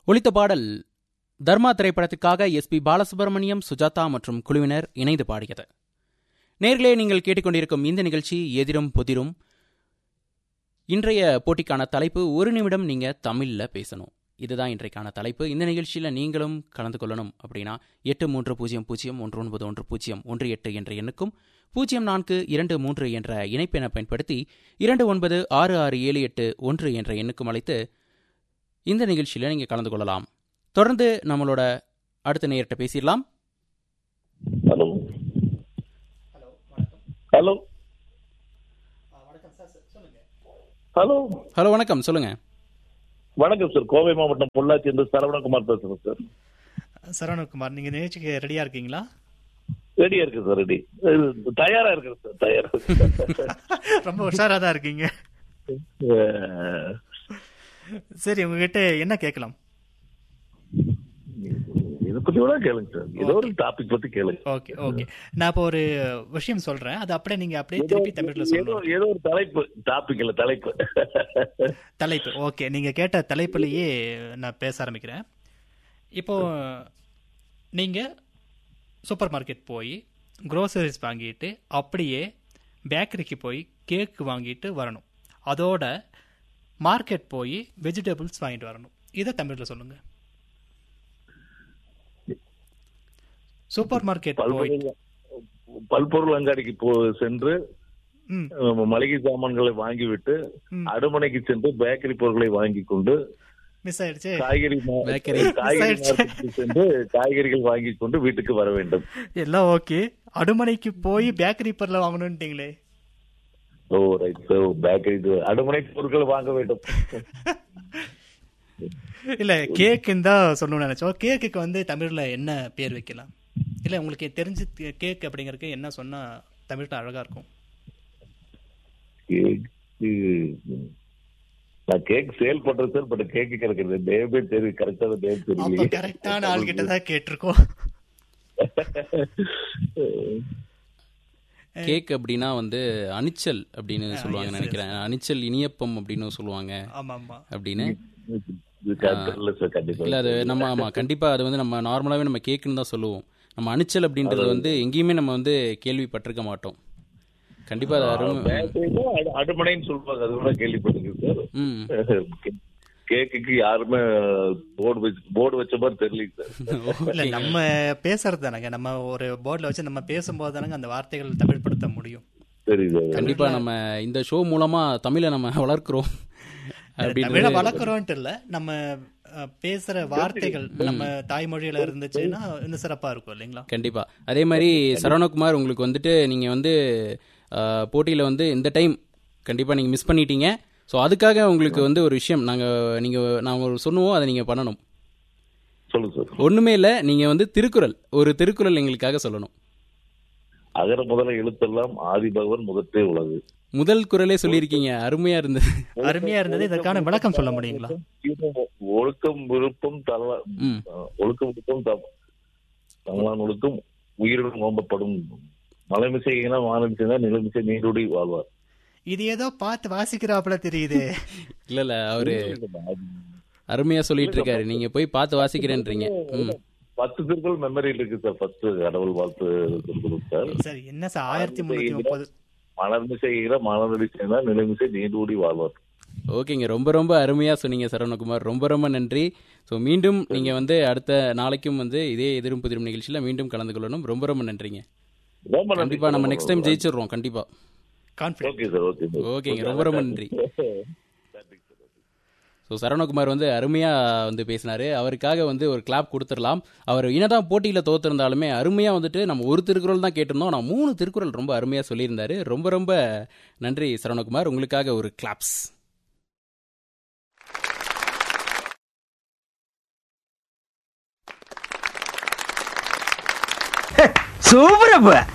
ஒலித்த பாடல் தர்மா திரைப்படத்திற்காக எஸ்பி பாலசுப்ரமணியம் சுஜாதா மற்றும் குழுவினர் இணைந்து பாடியது நேர்களே நீங்கள் கேட்டுக்கொண்டிருக்கும் இந்த நிகழ்ச்சி எதிரும் புதிரும் இன்றைய போட்டிக்கான தலைப்பு ஒரு நிமிடம் நீங்க தமிழ்ல பேசணும் இதுதான் இன்றைக்கான தலைப்பு இந்த நிகழ்ச்சியில் நீங்களும் கலந்து கொள்ளணும் அப்படின்னா எட்டு மூன்று பூஜ்ஜியம் பூஜ்ஜியம் ஒன்று ஒன்பது ஒன்று பூஜ்ஜியம் ஒன்று எட்டு என்ற எண்ணுக்கும் பூஜ்ஜியம் நான்கு இரண்டு மூன்று என்ற இணைப்பெண்ணை பயன்படுத்தி இரண்டு ஒன்பது ஆறு ஆறு ஏழு எட்டு ஒன்று என்ற எண்ணுக்கும் அழைத்து இந்த நிகழ்ச்சியில் நீங்கள் கலந்து கொள்ளலாம் தொடர்ந்து நம்மளோட அடுத்த நேர்கிட்ட பேசிடலாம் ஹலோ ஹலோ ஹலோ ஹலோ வணக்கம் சொல்லுங்க வணக்கம் சார் கோவை மாவட்டம் பொள்ளாச்சி இருந்து சரவணகுமார் பேசுறேன் சார் சரவணகுமார் நீங்க நிகழ்ச்சிக்கு ரெடியா இருக்கீங்களா ரெடியா இருக்கு சார் ரெடி தயாரா இருக்கு சார் தயாரா இருக்கு ரொம்ப உஷாரா தான் இருக்கீங்க அஹ், சரி உங்ககிட்ட என்ன கேட்கலாம் இதை பத்தி கூட கேளுங்க சார் ஏதோ ஒரு டாபிக் பத்தி கேளுங்க ஓகே ஓகே நான் இப்போ ஒரு விஷயம் சொல்றேன் அது அப்படியே நீங்க அப்படியே ஏதோ திருப்பி தமிழ்ல ஏதோ சொல்லணும் ஏதோ ஒரு தலைப்பு டாபிக் இல்ல தலைப்பு தலைப்பு ஓகே நீங்க கேட்ட தலைப்புலயே நான் பேச ஆரம்பிக்கிறேன் இப்போ நீங்க சூப்பர் மார்க்கெட் போய் க்ரோசரிஸ் வாங்கிட்டு அப்படியே பேக்கரிக்கு போய் கேக் வாங்கிட்டு வரணும் அதோட மார்க்கெட் போய் வெஜிடபிள்ஸ் வாங்கிட்டு வரணும் இதை தமிழ்ல சொல்லுங்க சூப்பர் மார்க்கெட் போய் பல்பொருள் பல்பொருள் அங்காடிக்கு போ சென்று ம் அஹ், மளிகை சாமான்களை வாங்கிவிட்டு ம். அடுமனைக்கு சென்று பேக்கரி பொருட்களை வாங்கி கொண்டு மிஸ் ஆயிடுச்சு காய்கறி மா- பேக்கரி. காய்கறி Side. மார்க்கெட்டுக்கு சென்று காய்கறிகள் வாங்கி கொண்டு வீட்டுக்கு வர வேண்டும் எல்லாம் ஓகே அடுமனைக்கு போய் பேக்கரி பொருளை வாங்கணும்ட்டீங்களே ஓ ரைட் சோ பேக்கரி அடுமனை பொருட்கள் வாங்க வேண்டும் இல்ல கேக்குன்னு தான் சொல்லணும்னு நினைச்சோம் கேக்குக்கு வந்து தமிழ்ல என்ன பேர் வைக்கலாம் இல்ல உங்களுக்கு தெரிஞ்சு கேக் அப்படிங்கறதுக்கு என்ன சொன்னா தமிழ்ல அழகா இருக்கும் கேக்கு நான் கேக் சேல் பண்றேன் சார் பட் கேக்கு கிடைக்கிறது நேமே தெரியும் கரெக்டான நேம் அப்ப தெரியல கரெக்டான ஆள் கிட்ட தான் கேட்டிருக்கோம் கேக் அப்படின்னா வந்து அணிச்சல் அப்படின்னு சொல்லுவாங்க நினைக்கிறேன் அணிச்சல் இனியப்பம் அப்படின்னு சொல்லுவாங்க ஆமா ஆமா அப்படின்னு இது தெரியல சார் கண்டிப்பா இல்ல அது நம்ம ஆமா கண்டிப்பா அது வந்து நம்ம நார்மலாவே நம்ம கேக்குன்னு தான் சொல்லுவோம் நம்ம அணிச்சல் அப்படின்றது வந்து எங்கேயுமே நம்ம வந்து கேள்விப்பட்டிருக்க மாட்டோம் கண்டிப்பா அது அருமை பேக்கரினா அடு- அடுமனைன்னு சொல்லுவாங்க அது கூட கேள்விப்பட்டிருக்கேன் சார் ம் கேக்குக்கு யாருமே போர்டு வச்சு போர்டு வச்ச மாதிரி தெரியல சார் இல்ல நம்ம பேசுறது தானங்க நம்ம ஒரு போர்ட்ல வச்சு நம்ம பேசும்போது தானங்க அந்த வார்த்தைகள் தமிழ்படுத்த முடியும் தெரியுது கண்டிப்பா நம்ம இந்த ஷோ மூலமா தமிழை நம்ம வளர்க்கிறோம் தமிழை அப்படின்னு வளர்க்குறோன்ட்டு இல்ல நம்ம அஹ், பேசுற வார்த்தைகள் நம்ம தாய்மொழியில இருந்துச்சுன்னா இன்னும் சிறப்பா இருக்கும் இல்லைங்களா கண்டிப்பா அதே மாதிரி சரவணகுமார் உங்களுக்கு வந்துட்டு நீங்க வந்து அஹ், போட்டியில வந்து இந்த டைம் கண்டிப்பா நீங்க மிஸ் பண்ணிட்டீங்க ஸோ அதுக்காக உங்களுக்கு வந்து ஒரு விஷயம் நாங்க நீங்க நாங்க ஒரு சொன்னுவோம் அதை நீங்க பண்ணணும் சொல்லுங்க சார் ஒண்ணுமே இல்ல நீங்க வந்து திருக்குறள் ஒரு திருக்குறள் எங்களுக்காக சொல்லணும் அகர முதல எழுத்தெல்லாம் ஆதிபகவன் முதற்றே உலகு முதல் குரலே சொல்லியிருக்கீங்க அருமையா இருந்தது அருமையா இருந்தது இதற்கான விளக்கம் சொல்ல முடியுங்களா ஒழுக்கம் விருப்பம் தல ம் ஒழுக்கம் விருப்பம் த- தங்களான் ஒழுக்கம் உயிருடன் ஓம்பப்படும் மலைமிசைனா வானமிசைனா நிலமிசை நீருடி வாழ்வார் இது ஏதோ பார்த்து வாசிக்கிறாப்புல தெரியுது இல்ல இல்ல அவரு அருமையா சொல்லிட்டு இருக்காரு நீங்க போய் பார்த்து வாசிக்கிறேன்றீங்க ம் பத்து திருக்குறள் மெமரியில் இருக்கு சார் ஃபர்ஸ்ட் கடவுள் வாழ்த்து திருக்குறள் சார் சரி என்ன சார் ஆயிரத்தி முன்னூத்தி முப்பது மலர்மிசைகிற மலரடிசைனா நிலமிசை நீடூடி வாழ்வார் ஓகேங்க ரொம்ப ரொம்ப அருமையா சொன்னீங்க சரவணகுமார் ரொம்ப ரொம்ப நன்றி ஸோ மீண்டும் நீங்க வந்து அடுத்த நாளைக்கும் வந்து இதே எதிரும் புதிரும் நிகழ்ச்சியில மீண்டும் கலந்து கொள்ளணும் ரொம்ப ரொம்ப நன்றிங்க ரொம்ப நன்றி கண்டிப்பா நம்ம நெக்ஸ்ட் டைம் ஜெயிச்சிடுறோம் கண்டிப்பா confident okay sir okay sir ஓகேங்க ரொம்ப ரொம்ப நன்றி ஸோ சரவணகுமார் வந்து அருமையாக வந்து பேசினாரு அவருக்காக வந்து ஒரு கிளாப் கொடுத்துடலாம் அவர் என்னதான் போட்டியில் தோத்திருந்தாலுமே அருமையாக வந்துட்டு நம்ம ஒரு திருக்குறள் தான் கேட்டிருந்தோம் நான் மூணு திருக்குறள் ரொம்ப அருமையாக சொல்லியிருந்தாரு ரொம்ப ரொம்ப நன்றி சரவணகுமார் உங்களுக்காக ஒரு கிளாப்ஸ் சூப்பரப்ப